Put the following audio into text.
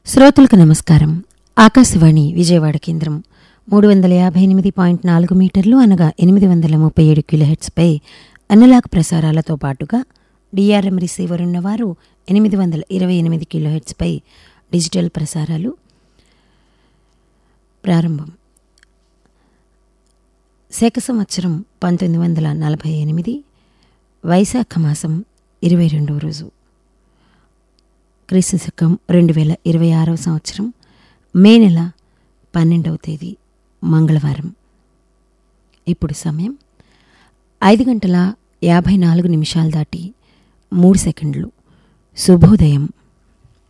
శ్రోతలకు నమస్కారం ఆకాశవాణి విజయవాడ కేంద్రం మూడు వందల యాభై ఎనిమిది పాయింట్ నాలుగు మీటర్లు అనగా ఎనిమిది వందల ముప్పై ఏడు కిలోహెట్స్పై అనలాగ్ ప్రసారాలతో పాటుగా డిఆర్ఎం రిసీవర్ ఉన్నవారు ఎనిమిది వందల ఇరవై ఎనిమిది కిలోహెట్స్పై డిజిటల్ ప్రసారాలు ప్రారంభం శక సంవత్సరం పంతొమ్మిది వందల నలభై ఎనిమిది వైశాఖ మాసం ఇరవై రెండవ రోజు క్రీస్తు శకం రెండు వేల ఇరవై ఆరవ సంవత్సరం మే నెల పన్నెండవ తేదీ మంగళవారం ఇప్పుడు సమయం ఐదు గంటల యాభై నాలుగు నిమిషాలు దాటి మూడు సెకండ్లు శుభోదయం